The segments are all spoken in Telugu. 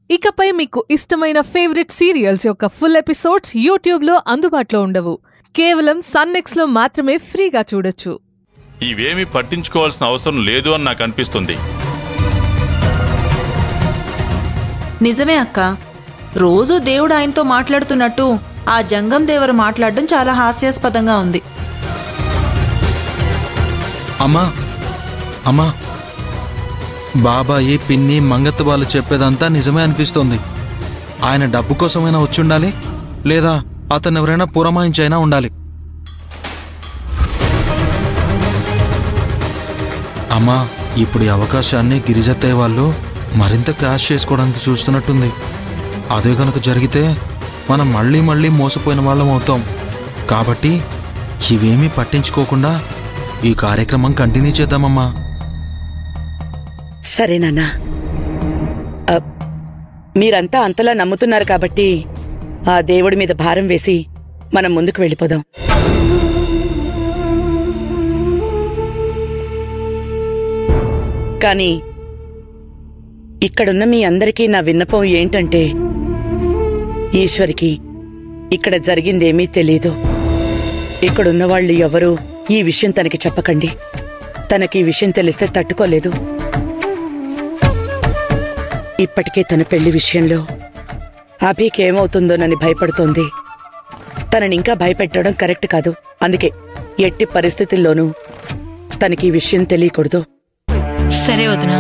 ఇకపై మీకు ఇష్టమైన ఫేవరెట్ సీరియల్స్ యొక్క ఫుల్ ఎపిసోడ్స్ యూట్యూబ్లో అందుబాటులో ఉండవు కేవలం సన్నెక్స్లో మాత్రమే ఫ్రీగా చూడొచ్చు ఇవేమీ పట్టించుకోవాల్సిన అవసరం లేదు అని నాకు అనిపిస్తుంది నిజమే అక్క రోజూ దేవుడు ఆయనతో మాట్లాడుతున్నట్టు ఆ జంగం దేవరు మాట్లాడడం చాలా హాస్యాస్పదంగా ఉంది అమ్మా అమ్మా బాబాయి పిన్ని మంగత్త వాళ్ళు చెప్పేదంతా నిజమే అనిపిస్తోంది ఆయన డబ్బు కోసమైనా వచ్చి ఉండాలి లేదా అతను ఎవరైనా పురమాయించైనా ఉండాలి అమ్మా ఇప్పుడు ఈ అవకాశాన్ని గిరిజత్తయ్య వాళ్ళు మరింత క్యాష్ చేసుకోవడానికి చూస్తున్నట్టుంది అదే కనుక జరిగితే మనం మళ్ళీ మళ్ళీ మోసపోయిన వాళ్ళం అవుతాం కాబట్టి ఇవేమీ పట్టించుకోకుండా ఈ కార్యక్రమం కంటిన్యూ చేద్దామమ్మా సరే నాన్నా అబ్, మీరంతా అంతలా నమ్ముతున్నారు కాబట్టి ఆ దేవుడి మీద భారం వేసి మనం ముందుకు వెళ్ళిపోదాం కానీ ఇక్కడున్న మీ అందరికీ నా విన్నపం ఏంటంటే ఈశ్వరికి ఇక్కడ జరిగిందేమీ తెలీదు ఇక్కడున్న వాళ్ళు ఎవరూ ఈ విషయం తనకి చెప్పకండి తనకి ఈ విషయం తెలిస్తే తట్టుకోలేదు ఇప్పటికే తన పెళ్లి విషయంలో అభికి ఏమవుతుందోనని భయపడుతోంది తనని ఇంకా భయపెట్టడం కరెక్ట్ కాదు అందుకే ఎట్టి పరిస్థితుల్లోనూ తనకి ఈ విషయం తెలియకూడదు సరే వదినా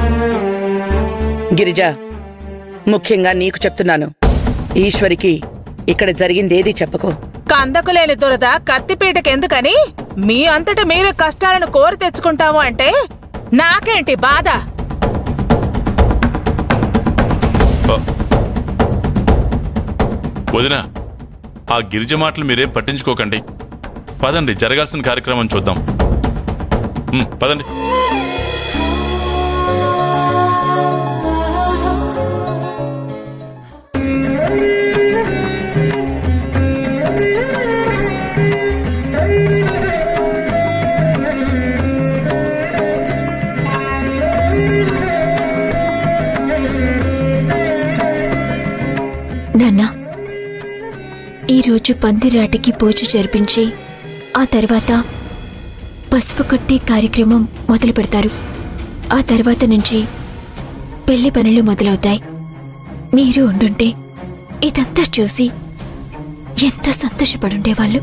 గిరిజ ముఖ్యంగా నీకు చెప్తున్నాను ఈశ్వరికి ఇక్కడ జరిగిందేది చెప్పకో కందకులేని దురద కత్తిపీటకెందుకని మీ అంతట మీరు కష్టాలను కోరి తెచ్చుకుంటాము అంటే నాకేంటి బాధ ఆ. వదినా ఆ గిరిజ మాటలు మీరేం పట్టించుకోకండి పదండి జరగాల్సిన కార్యక్రమం చూద్దాం ఉమ్, పదండి నాన్న ఈరోజు పందిరాటికి పూజ జరిపించి ఆ తర్వాత పసుపు కొట్టే కార్యక్రమం మొదలు పెడతారు ఆ తర్వాత నుంచి పెళ్లి పనులు మొదలవుతాయి మీరు ఉండుంటే ఇదంతా చూసి ఎంత సంతోషపడుండేవాళ్ళు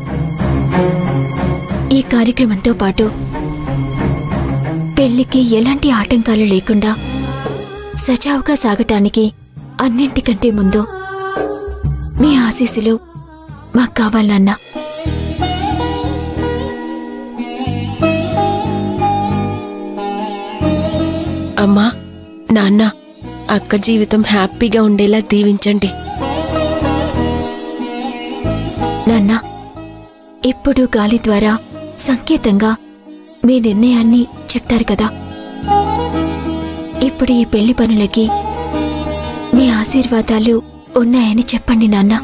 ఈ కార్యక్రమంతో పాటు పెళ్లికి ఎలాంటి ఆటంకాలు లేకుండా సజావుగా సాగటానికి అన్నింటికంటే ముందు మీ ఆశీస్సులు మాకు కావాలన్నా అమ్మా నాన్న అక్క జీవితం హ్యాపీగా ఉండేలా దీవించండి నాన్న ఇప్పుడు గాలి ద్వారా సంకేతంగా మీ నిర్ణయాన్ని చెప్తారు కదా ఇప్పుడు ఈ పెళ్లి పనులకి మీ ఆశీర్వాదాలు ఉన్నాయని చెప్పండి నాన్న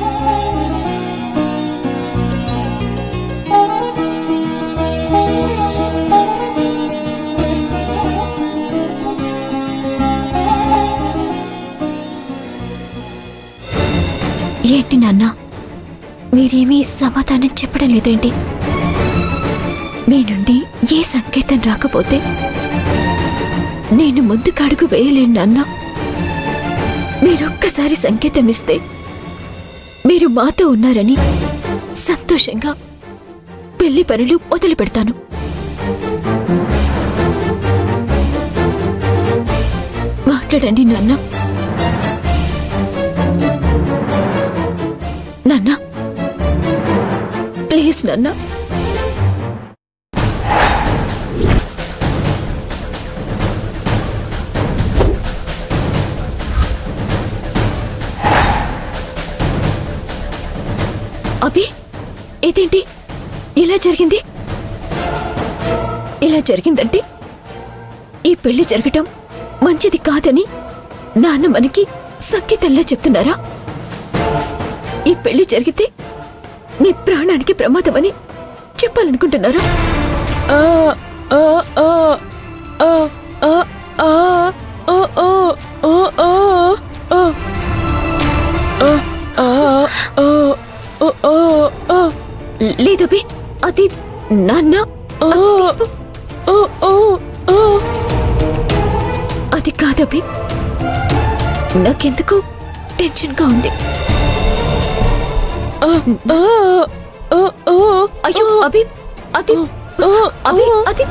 ఏంటి నాన్న మీరేమీ సమాధానం చెప్పడం లేదేంటి మీ నుండి ఏ సంకేతం రాకపోతే నేను ముందుకు అడుగు వేయలేను నాన్న మీరొక్కసారి సంకేతం ఇస్తే మీరు మాతో ఉన్నారని సంతోషంగా పెళ్లి పనులు మొదలు పెడతాను మాట్లాడండి నాన్న నాన్న ప్లీజ్ నాన్న అభి ఇదేంటి ఇలా జరిగింది ఇలా జరిగిందంటే ఈ పెళ్లి జరగటం మంచిది కాదని నాన్న మనకి సంకేతంలో చెప్తున్నారా ఈ పెళ్లి జరిగితే నీ ప్రాణానికి ప్రమాదమని చెప్పాలనుకుంటున్నారా ఆ, ఆ, ఆ, ఆ, ఆ, ఆ, ఓ ఓ ఓ ఓ ఓ అది నాన్న ఓ ఓ ఓ ఓ అది కాదభి నాకెందుకు టెన్షన్గా ఉంది ఓ ఓ ఓ ఓ అయ్యో అభి అది ఓ అభి అది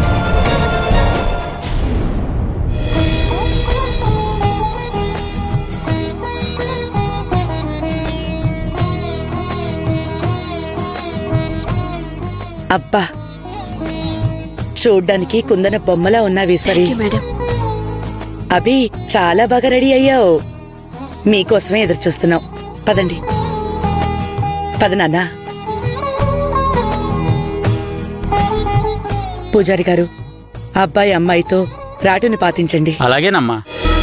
అబ్బా చూడ్డానికి కుందన బొమ్మలా ఉన్నావు Eeshwari thank you madam Abhi చాలా బాగా రెడీ అయ్యావు మీకోసమే ఎదురు చూస్తున్నాం పదండి పద నాన్న పూజారి గారు అబ్బాయి అమ్మాయితో రాటుని పాతించండి అలాగేనమ్మా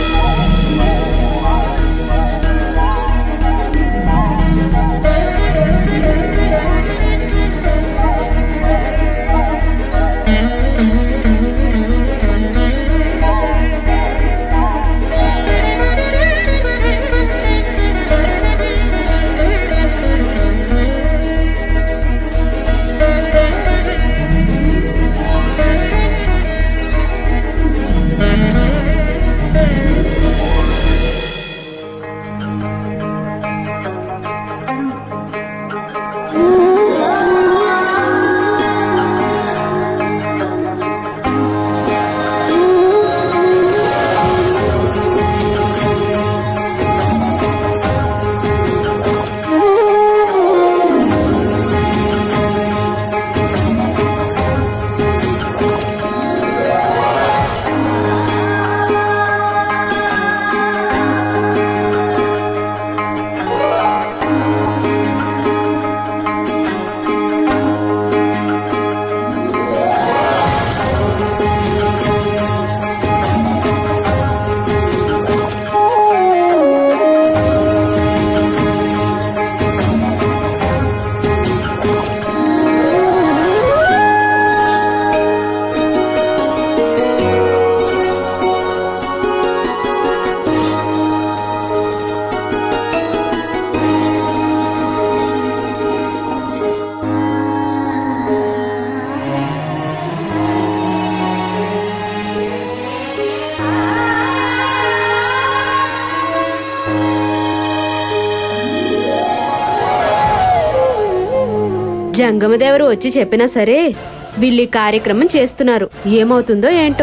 జంగమదేవరు వచ్చి చెప్పినా సరే వీళ్ళు ఈ కార్యక్రమం చేస్తున్నారు ఏమవుతుందో ఏంటో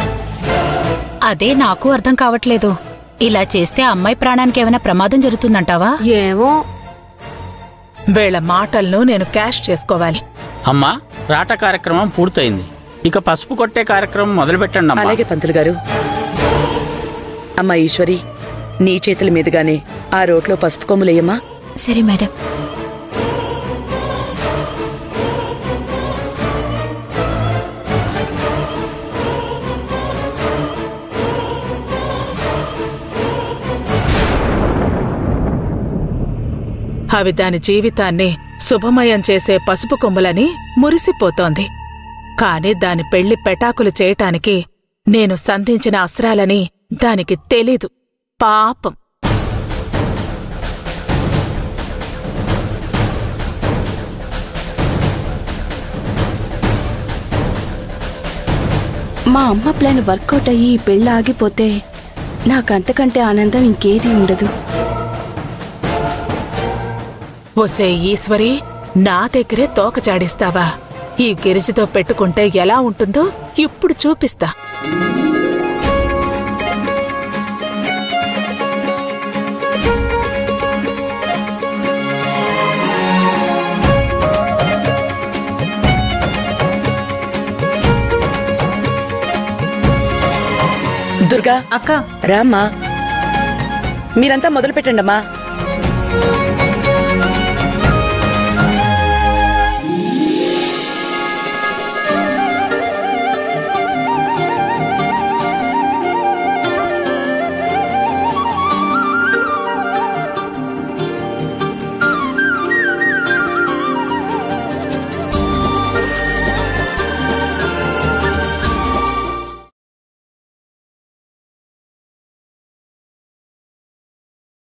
అదే నాకు అర్థం కావట్లేదు ఇలా చేస్తే అమ్మాయి ప్రాణానికి ఏమైనా ప్రమాదం జరుగుతుందంటావా ఏమో వీళ్ళ మాటలను నేను క్యాష్ చేసుకోవాలి అమ్మా రాట కార్యక్రమం పూర్తయింది ఇక పసుపు కొట్టే కార్యక్రమం మొదలు పెట్టండి అమ్మా అలాగే పంతులు గారు అమ్మా ఈశ్వరి నీ చేతుల మీదుగానే ఆ రోట్లో పసుపు కొమ్ములేయమ్మా సరే మేడం అవి దాని జీవితాన్ని శుభమయం చేసే పసుపు కొమ్ములని మురిసిపోతోంది కాని దాని పెళ్లి పెటాకులు చేయటానికి నేను సంధించిన అస్త్రాలని దానికి తెలీదు పాపం మా అమ్మ ప్లాన్ వర్కౌట్ అయ్యి ఈ పెళ్ళి ఆగిపోతే నాకంతకంటే ఆనందం ఇంకేదీ ఉండదు ఒసే ఈశ్వరి నా దగ్గరే తోక చాడిస్తావా ఈ గిరిజతో పెట్టుకుంటే ఎలా ఉంటుందో ఇప్పుడు చూపిస్తా దుర్గా అక్క రామ్మా మీరంతా మొదలు పెట్టండమ్మా